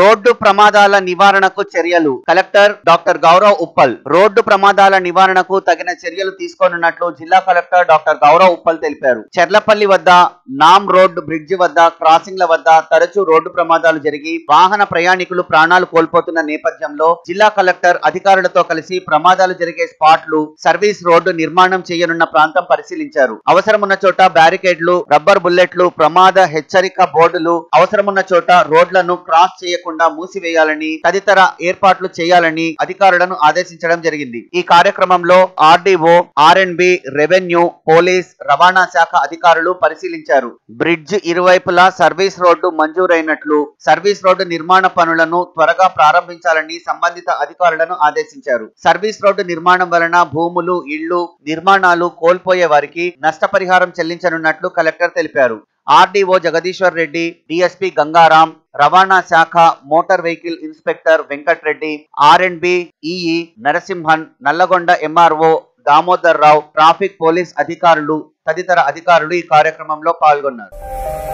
road ప్రమాదాల నివారణకు చర్యలు collector doctor Gaurav Uppal road ప్రమాదాల నివారణకు తగిన చర్యలు తీసుకోనున్నట్లు జిల్లా కలెక్టర్ డాక్టర్ గౌరవ్ ఉప్పల్ తెలిపారు చెర్లపల్లి వద్ద నామ్ రోడ్డు బ్రిడ్జి వద్ద క్రాసింగ్ల వద్ద తరచూ రోడ్డు ప్రమాదాలు జరిగి వాహన ప్రయాణికులు ప్రాణాలు కోల్పోతున్న నేపథ్యంలో జిల్లా కలెక్టర్ అధికారులతో కలిసి ప్రమాదాలు జరిగే స్పాట్లు సర్వీస్ రోడ్డు నిర్మాణం చేయనున్న ప్రాంతం పరిశీలించారు అవసరమున్న చోట బ్యారికేడ్లు రబ్బర్ బుల్లెట్లు ప్రమాద హెచ్చరిక బోర్డులు అవసరమున్న చోట రోడ్లను క్రాస్ చేయకుండా మూసివేయాలని తదితర ఏర్పాట్లు చేయాలని అధికారులను ఆదేశించడం జరిగింది ఈ కార్యక్రమంలో ఆర్డీఓ ఆర్ఎండ్బి రెవెన్యూ పోలీస్ రవాణా శాఖ అధికారులు పరిశీలించారు బ్రిడ్జ్ ఇరువైపులా సర్వీస్ రోడ్డు మంజూరైనట్లు సర్వీస్ రోడ్డు నిర్మాణ పనులను త్వరగా ప్రారంభించాలని సంబంధిత అధికారులను ఆదేశించారు సర్వీస్ రోడ్డు నిర్మాణం వలన భూములు ఇళ్లు నిర్మాణాలు కోల్పోయే వారికి నష్టపరిహారం చెల్లించనున్నట్లు కలెక్టర్ తెలిపారు ఆర్డీఓ జగదీశ్వర్ రెడ్డి డిఎస్పి గంగారాం రవాణా శాఖ motor vehicle inspector Venkatreddy R and B EE Narasimhan Nalgonda MRO Damodar Rao traffic police అధికారులు తదితర అధికారులు ఈ కార్యక్రమంలో పాల్గొన్నారు